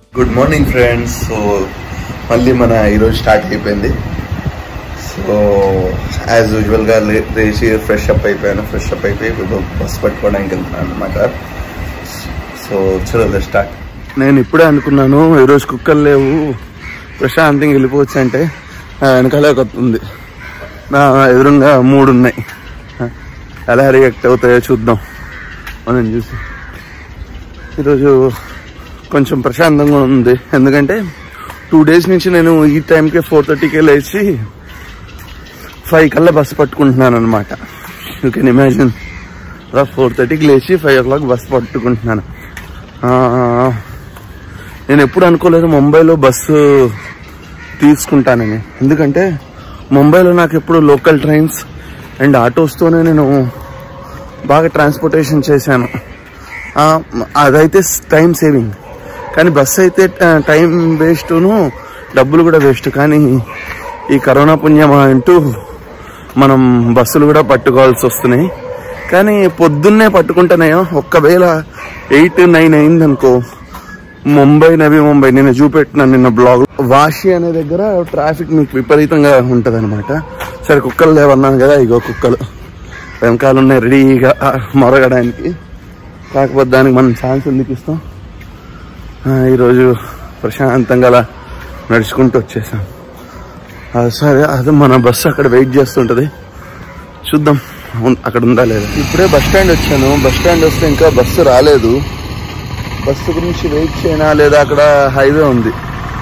good morning friends so మళ్ళీ మన ఈరోజు స్టార్ట్ అయిపోయింది సో యాజ్ యూజువల్గా లేచి ఫ్రెష్ అప్ అయిపోయాను ఫ్రెష్ అప్ అయిపోయి ఇప్పుడు బస్ పట్టుకోవడానికి వెళ్తున్నాను అనమాట సో చూడదు స్టార్ట్ నేను ఇప్పుడే అనుకున్నాను ఈరోజు కుక్కలు లేవు ప్రశాంతంగా వెళ్ళిపోవచ్చు అంటే నా వెనకాలే ఒక ఉంది నా ఎదురుగా మూడు ఉన్నాయి ఎలా రియాక్ట్ అవుతాయో చూద్దాం మనం చూసి ఈరోజు కొంచెం ప్రశాంతంగా ఉంది ఎందుకంటే టూ డేస్ నుంచి నేను ఈ టైంకే ఫోర్ థర్టీకే లేచి ఫైవ్ కల్లా బస్సు పట్టుకుంటున్నాను అనమాట యూ కెన్ ఇమాజిన్ ఫోర్ థర్టీకి లేచి ఫైవ్ ఓ క్లాక్ బస్సు పట్టుకుంటున్నాను ఆ, నేను ఎప్పుడు అనుకోలేదు ముంబైలో బస్సు తీసుకుంటానని ఎందుకంటే ముంబైలో నాకు ఎప్పుడు లోకల్ ట్రైన్స్ అండ్ ఆటోస్తోనే నేను బాగా ట్రాన్స్పోర్టేషన్ చేశాను ఆ, అదైతే టైం సేవింగ్ కానీ బస్సు అయితే టైం వేస్ట్ను డబ్బులు కూడా వేస్ట్ కానీ ఈ కరోనా పుణ్యమా అంటూ మనం బస్సులు కూడా పట్టుకోవాల్సి వస్తున్నాయి కానీ పొద్దున్నే పట్టుకుంటానేయో ఒక్కవేళ ఎయిట్ నైన్ అయింది అనుకో ముంబై నవి ముంబై నేను చూపెట్టిన నిన్న బ్లాగ్ వాషి అనే దగ్గర ట్రాఫిక్ మీకు విపరీతంగా ఉంటది అనమాట సరే కుక్కలు లేవన్నాను కదా ఇగో కుక్కలు వెనకాల ఉన్నాయి రెడీగా ఆ, మొరగడానికి కాకపోతే దానికి మనం ఛాన్స్ ఎందుకు ఇస్తాం ఆ, ఈరోజు ప్రశాంతంగా అలా నడుచుకుంటూ వచ్చేసాం ఆ, సరే అది మన బస్సు అక్కడ వెయిట్ చేస్తుంటది చూద్దాం ఉన్- అక్కడ ఉందా లేదా ఇప్పుడే బస్ స్టాండ్ వచ్చాను బస్ స్టాండ్ వస్తే ఇంకా బస్సు రాలేదు బస్సు గురించి వెయిట్ చేయనా లేదా అక్కడ హైవే ఉంది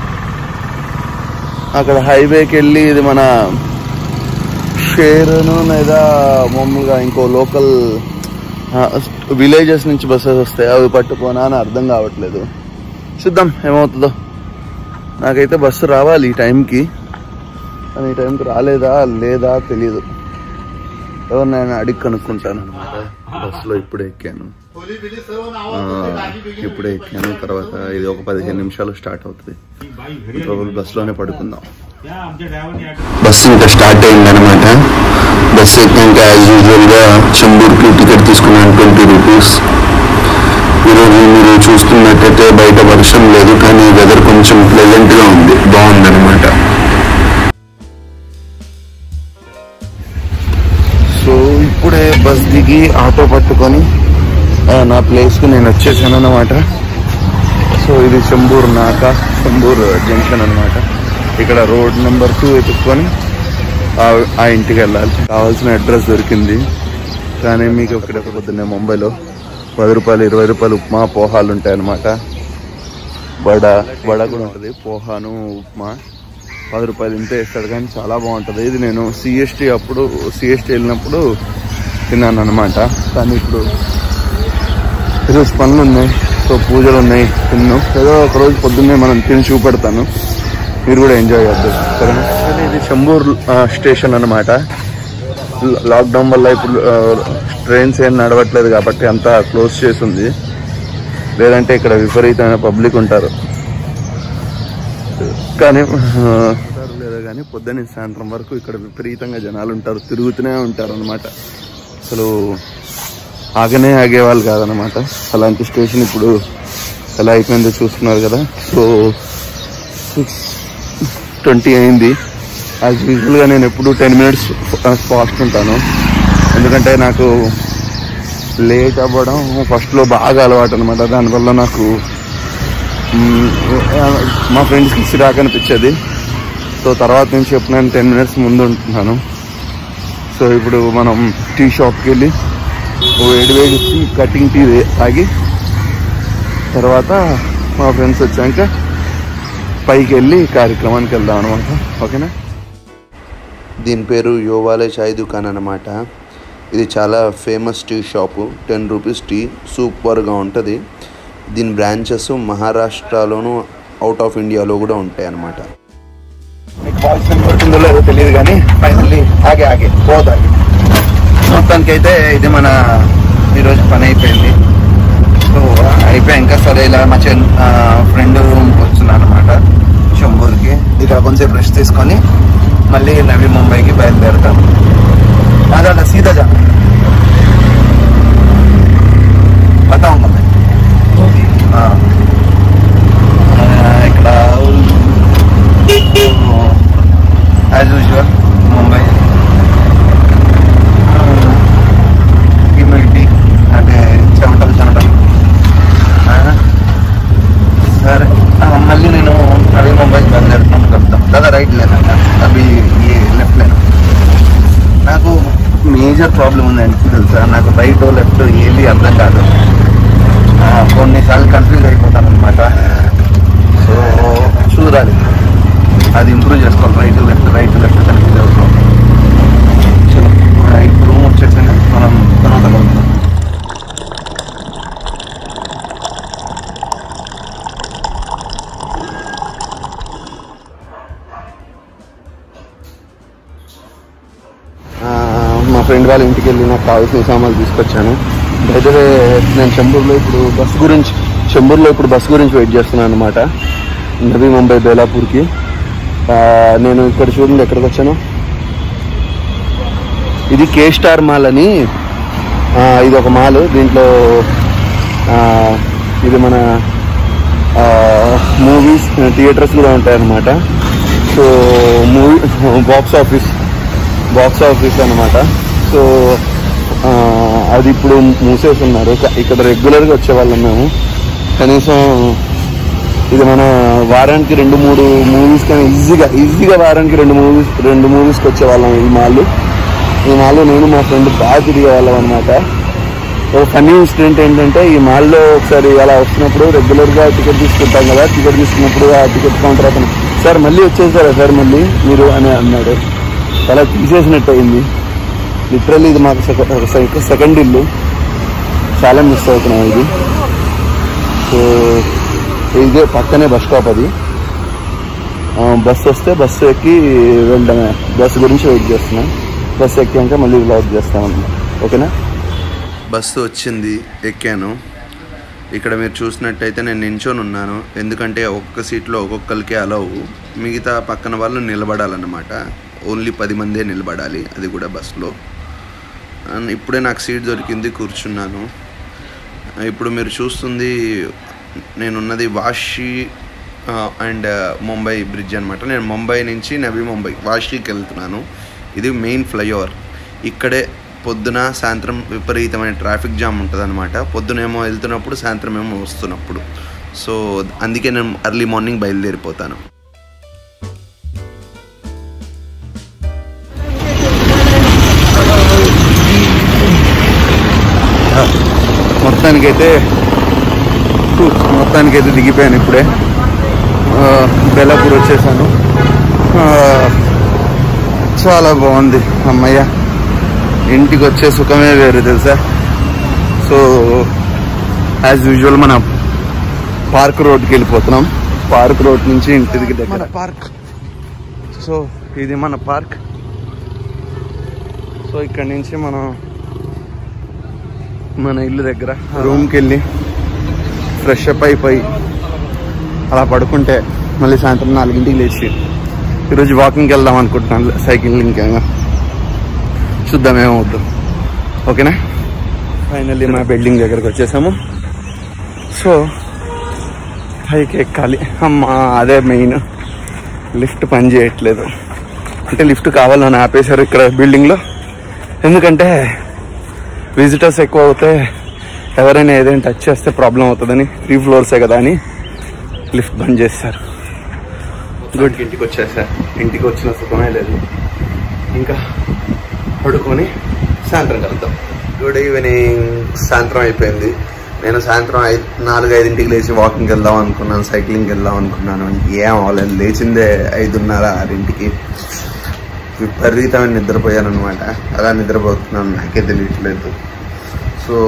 అక్కడ హైవేకి వెళ్ళి ఇది మన షేర్ను లేదా మామూలుగా ఇంకో లోకల్ విలేజెస్ నుంచి బస్సెస్ వస్తాయి అవి పట్టుకోనా అని అర్థం కావట్లేదు చూద్దాం ఏమవుతుందో నాకైతే బస్సు రావాలి ఈ టైంకి కానీ ఈ టైంకి రాలేదా లేదా తెలియదు ఎవరినైనా అడిగి కనుక్కుంటాను అనమాట బస్సులో ఇప్పుడే ఎక్కాను ఆ, ఇప్పుడే ఎక్కాను తర్వాత ఇది ఒక పదిహేను నిమిషాలు స్టార్ట్ అవుతుంది రోజు బస్సులోనే పడుకుందాం బస్సు ఇంకా స్టార్ట్ అయిందనమాట బస్సు ఎక్కాక యాజ్ యూజువల్గా చెంబూర్కి టికెట్ తీసుకున్నాను ట్వంటీ రూపీస్ ఈరోజు మీరు చూస్తున్నట్టయితే బయట వర్షం లేదు కానీ వెదర్ కొంచెం ప్లెజెంట్గా ఉంది బాగుందన్నమాట సో ఇప్పుడే బస్ దిగి ఆటో పట్టుకొని ఆ, నా ప్లేస్కి నేను వచ్చేసాను అనమాట సో ఇది చెంబూర్ నాక చెంబూర్ జంక్షన్ అనమాట ఇక్కడ రోడ్ నెంబర్ టూ ఎత్తుక్కొని ఆ- ఆ ఇంటికి వెళ్ళాలి కావాల్సిన అడ్రస్ దొరికింది కానీ మీకు ఇక్కడ పొద్దున్నే ముంబైలో పది రూపాయలు ఇరవై రూపాయలు ఉప్మా పోహాలు ఉంటాయన్నమాట వడ వడ కూడా ఉంటుంది పోహాను ఉప్మా పది రూపాయలు ఇంతే ఇస్తాడు కానీ చాలా బాగుంటుంది ఇది నేను సిఎస్టీ అప్పుడు సిఎస్టీ వెళ్ళినప్పుడు తిన్నాను అనమాట కానీ ఇప్పుడు ఈరోజు పనులు ఉన్నాయి సో పూజలు ఉన్నాయి తిన్ను ఏదో ఒక రోజు పొద్దున్నే మనం తిని చూపెడతాను మీరు కూడా ఎంజాయ్ చేద్దాం సరేనా కానీ ఇది చెంబూర్ ఆ, స్టేషన్ అనమాట లాక్డౌన్ వల్ల ఇప్పుడు ఆ, ట్రైన్స్ ఏం నడవట్లేదు కాబట్టి అంతా క్లోజ్ చేసి ఉంది లేదంటే ఇక్కడ విపరీతమైన పబ్లిక్ ఉంటారు కానీ ఆ, లేదా కానీ పొద్దున్న సాయంత్రం వరకు ఇక్కడ విపరీతంగా జనాలు ఉంటారు తిరుగుతూనే ఉంటారు అనమాట అసలు ఆగనే ఆగేవాళ్ళు కాదనమాట అలాంటి స్టేషన్ ఇప్పుడు ఎలా అయిపోయిందో చూస్తున్నారు కదా సో సిక్స్ ట్వంటీ అయింది యాజ్ యూజువల్గా నేను ఎప్పుడు టెన్ మినిట్స్ ఫాస్ట్ ఉంటాను ఎందుకంటే నాకు లేట్ అవ్వడం ఫస్ట్లో బాగా అలవాటు అనమాట దానివల్ల నాకు మ్, మా ఫ్రెండ్స్కి చిరాకు అనిపించేది సో తర్వాత నుంచి ఎప్పుడు నేను టెన్ మినిట్స్ ముందు ఉంటున్నాను సో ఇప్పుడు మనం టీ షాప్కి వెళ్ళి ఓ వేడి వేడి టీ కటింగ్ టీ తాగి తర్వాత మా ఫ్రెండ్స్ వచ్చాక పైకి వెళ్ళి కార్యక్రమానికి వెళ్దాం అనమాట ఓకేనా దీని పేరు యోవాలే చాయ్ దుకాన్ అన్నమాట ఇది చాలా famous tea shop ten rupees tea సూపర్గా ఉంటుంది దీని బ్రాంచెస్ మహారాష్ట్రలోను అవుట్ ఆఫ్ ఇండియాలో కూడా ఉంటాయి అన్నమాట మీకు వాయిస్ వినపడుతుందో లేదో తెలియదు కానీ ఫైనల్లీ ఆగే ఆగే పోదాగి మొత్తానికి అయితే ఇది మన ఈరోజు పని అయిపోయింది సో అయిపోయాక సరే ఇలా మా చెన్ ఫ్రెండ్ రూమ్కి వస్తున్నాను అనమాట శంభూర్కి ఇక కొంచెం రెస్ట్ తీసుకొని మళ్ళీ నవీ ముంబైకి బయలుదేరుతాం అదా సీదా జా बताऊंगा मैं हाँ మేజర్ ప్రాబ్లం ఉంది అంటే తెలుసా నాకు రైట్ లెఫ్ట్ ఏది అర్థం కాదు ఆ, కొన్నిసార్లు కన్ఫ్యూజ్ అయిపోతాను అనమాట సో చూడాలి అది ఇంప్రూవ్ చేసుకోవాలి right left right left confuse అవుతాం చలో రైట్ రూమ్ వచ్చేసింది మనం తర్వాత కలుద్దాం ఆ, మా ఫ్రెండ్ వాళ్ళ ఇంటికి వెళ్ళి నాకు కావాల్సిన సామాన్లు తీసుకొచ్చాను అయితే నేను చెంబూరులో ఇప్పుడు బస్ గురించి చెంబూరులో ఇప్పుడు బస్ గురించి వెయిట్ చేస్తున్నాను అనమాట నవీ ముంబై బేలాపూర్కి ఆ, నేను ఇక్కడ చూడండి ఎక్కడికి వచ్చాను ఇది కే స్టార్ మాల్ అని ఆ, ఇది ఒక మాల్ దీంట్లో ఆ, ఇది మన మూవీస్ థియేటర్స్ కూడా ఉంటాయన్నమాట so movie box office box office అనమాట సో ఆ, అది ఇప్పుడు మూసేస్తున్నారు క- ఇక్కడ రెగ్యులర్గా వచ్చేవాళ్ళం మేము కనీసం ఇది మన వారానికి రెండు మూడు మూవీస్ కానీ ఈజీగా ఈజీగా వారానికి రెండు మూవీస్ రెండు మూవీస్కి వచ్చేవాళ్ళం ఈ మాల్ ఈ మాల్లో నేను మా ఫ్రెండ్ బాగా తిరిగేవాళ్ళం అనమాట ఒక ఫన్నీ ఇన్సిడెంట్ ఏంటంటే ఈ మాల్లో ఒకసారి అలా వస్తున్నప్పుడు రెగ్యులర్గా టికెట్ తీసుకుంటాం కదా టికెట్ తీసుకున్నప్పుడు ఆ టికెట్ కౌంటర్ అతను సార్ మళ్ళీ వచ్చేసారా సార్ మళ్ళీ మీరు అని అన్నాడు అలా తీసేసినట్టు అయింది లిటరల్లీ ఇది మాకు సెక- సెకండ్ ఇల్లు చాలా మిస్ అవుతున్నాం ఇది సో ఇదే పక్కనే బస్ స్టాప్ అది ఆ, బస్సు వస్తే బస్సు ఎక్కి వెళ్ళడమే బస్సు గురించి వెయిట్ చేస్తున్నాం బస్సు ఎక్కాక మళ్ళీ వ్లాగ్ చేస్తాం అన్నమాట ఓకేనా బస్సు వచ్చింది ఎక్కాను ఇక్కడ మీరు చూసినట్టయితే నేను నించొని ఉన్నాను ఎందుకంటే ఒక్కొక్క సీట్లో ఒక్కొక్కరికి అలవు మిగతా పక్కన వాళ్ళు నిలబడాలన్నమాట ఓన్లీ పది మందే నిలబడాలి అది కూడా బస్సులో అండ్ ఇప్పుడే నాకు సీట్ దొరికింది కూర్చున్నాను ఇప్పుడు మీరు చూస్తుంది నేనున్నది వాషి అండ్ ముంబై బ్రిడ్జ్ అనమాట నేను ముంబై నుంచి నవీ ముంబై వాషికి వెళ్తున్నాను ఇది మెయిన్ ఫ్లైఓవర్ ఇక్కడే పొద్దున సాయంత్రం విపరీతమైన ట్రాఫిక్ జామ్ ఉంటుంది అనమాట పొద్దునేమో వెళ్తున్నప్పుడు సాయంత్రం ఏమో వస్తున్నప్పుడు సో అందుకే నేను ఎర్లీ మార్నింగ్ బయలుదేరిపోతాను మొత్తానికైతే హూ, మొత్తానికైతే దిగిపోయాను ఇప్పుడే ఆ, బెల్లాపూర్ వచ్చేసాను ఆ, చాలా బాగుంది అమ్మయ్య ఇంటికి వచ్చే సుఖమే వేరు తెలుసా సో యాజ్ యూజువల్ మన పార్క్ రోడ్కి వెళ్ళిపోతున్నాం పార్క్ రోడ్ నుంచి ఇంటికి దగ్గర పార్క్ సో ఇది మన పార్క్ సో ఇక్కడ నుంచి మనం మన ఇల్లు దగ్గర రూమ్కి వెళ్ళి ఫ్రెష్ అప్ అయిపోయి అలా పడుకుంటే మళ్ళీ సాయంత్రం నాలుగింటికి లేచి ఈరోజు వాకింగ్కి వెళ్దాం అనుకుంటున్నాను సైక్లింగ్ చూద్దాం ఏమవుద్దు ఓకేనా ఫైనల్లీ మా బిల్డింగ్ దగ్గరకు వచ్చేసాము సో పైకి ఎక్కాలి అమ్మా అదే మెయిన్ లిఫ్ట్ పని చేయట్లేదు అంటే లిఫ్ట్ కావాలని ఆపేశారు ఇక్కడ బిల్డింగ్లో ఎందుకంటే విజిటర్స్ ఎక్కువ అవుతే ఎవరైనా ఏదైనా టచ్ చేస్తే ప్రాబ్లం అవుతుందని త్రీ ఫ్లోర్సే కదా అని లిఫ్ట్ బంద్ చేస్తారు గుడ్ ఇంటికి వచ్చేసా ఇంటికి వచ్చిన సుఖమే లేదు ఇంకా పడుకొని సాయంత్రం కలుద్దాం గుడ్ ఈవినింగ్ సాయంత్రం అయిపోయింది నేను సాయంత్రం ఐదు నాలుగు ఐదింటికి లేచి వాకింగ్కి వెళ్దాం అనుకున్నాను సైక్లింగ్కి వెళ్దాం అనుకున్నాను ఏం అవ్వలేదు లేచిందే ఐదున్నర ఆరింటికి విపరీతమైన నిద్రపోయాను అనమాట అలా నిద్రపోతున్నాను నాకే తెలియట్లేదు సో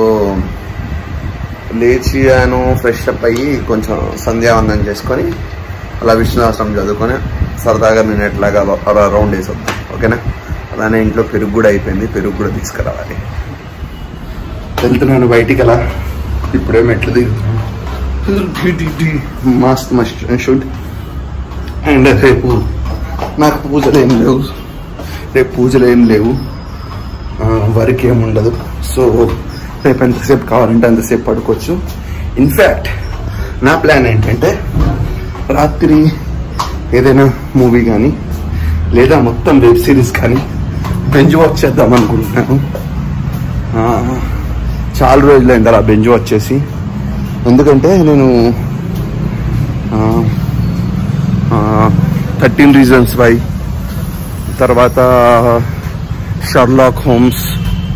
లేచియాను ఫ్రెష్ అప్ అయ్యి కొంచెం సంధ్యావందనం చేసుకొని అలా విష్ణువాసనం చదువుకొని సరదాగా నేను ఎట్లాగా అలా అలా రౌండ్ వేసి వద్దాం ఓకేనా అలానే ఇంట్లో పెరుగు కూడా అయిపోయింది పెరుగు కూడా తీసుకురావాలి వెళ్తున్నాను బయటికి అలా ఇప్పుడే మెట్లు దిగుతున్నాను మస్ట్ మస్ట్ షుడ్ అండ్ రేపు నాకు పూజలు ఏం లేవు రేపు పూజలు ఏం లేవు వర్క్ ఏం ఉండదు సో రేపు ఎంతసేపు కావాలంటే అంతసేపు పడుకోవచ్చు ఇన్ఫ్యాక్ట్ నా ప్లాన్ ఏంటంటే రాత్రి ఏదైనా మూవీ కానీ లేదా మొత్తం వెబ్ సిరీస్ కానీ బెంజ్ వాచ్ చేద్దాం అనుకుంటున్నాను ఆ, చాలా రోజులైంది అలా బెంజ్ వాచ్ చేసి ఎందుకంటే నేను థర్టీన్ రీజన్స్ వై తర్వాత షర్లాక్ హోమ్స్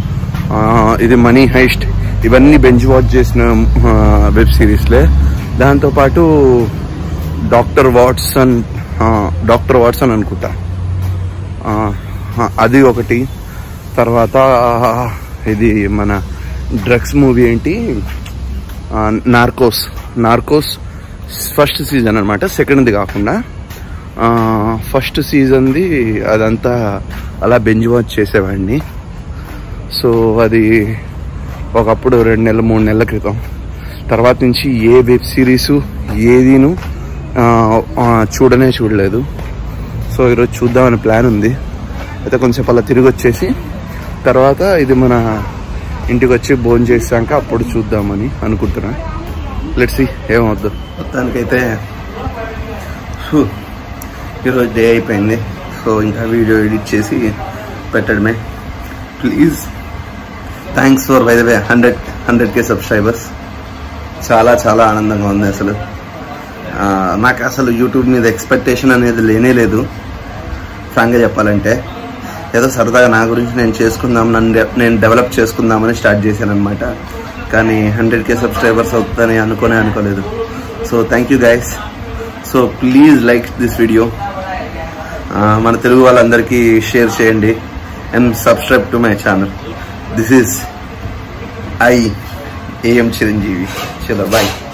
ఆ, ఇది మనీ హైస్ట్ ఇవన్నీ బెంచ్ వాచ్ చేసిన వెబ్ సిరీస్లే దాంతోపాటు డాక్టర్ వాట్సన్ ఆ, డాక్టర్ వాట్సన్ అనుకుంటా ఆ, ఆ, అది ఒకటి తర్వాత ఇది మన డ్రగ్స్ మూవీ ఏంటి ఆ, నార్కోస్ నార్కోస్ ఫస్ట్ సీజన్ అనమాట సెకండ్ది కాకుండా ఆ, ఫస్ట్ సీజన్ది అదంతా అలా బెంజ్ వాచ్ చేసేవాడిని సో అది ఒకప్పుడు రెండు నెలలు మూడు నెలల క్రితం తర్వాత నుంచి ఏ వెబ్ సిరీస్ ఏదీను ఆ, ఆ, చూడనే చూడలేదు సో ఈరోజు చూద్దామని ప్లాన్ ఉంది అయితే కొంచెం అలా తిరిగి వచ్చేసి తర్వాత ఇది మన ఇంటికి వచ్చి భోజనం చేసాక అప్పుడు చూద్దామని అనుకుంటున్నా లెట్స్ ఏమవుద్దు మొత్తానికైతే ఫు, ఈరోజు డే అయిపోయింది సో ఇంకా వీడియో ఎడిట్ చేసి పెట్టడమే please thanks for by the way hundred hundred K subscribers చాలా చాలా ఆనందంగా ఉంది అసలు ఆ, నాకు అసలు యూట్యూబ్ మీద ఎక్స్పెక్టేషన్ అనేది లేనే లేదు ఫ్రాంక్గా చెప్పాలంటే ఏదో సరదాగా నా గురించి నేను చేసుకుందాం నన్ను డె- నేను డెవలప్ చేసుకుందామని స్టార్ట్ చేశాను అనమాట కానీ హండ్రెడ్ కే సబ్స్క్రైబర్స్ అవుతుందని అనుకోనే అనుకోలేదు so thank you guys so please like this video మన తెలుగు వాళ్ళందరికీ షేర్ చేయండి and subscribe to my channel this is I am Chiranjeevi చలో బాయ్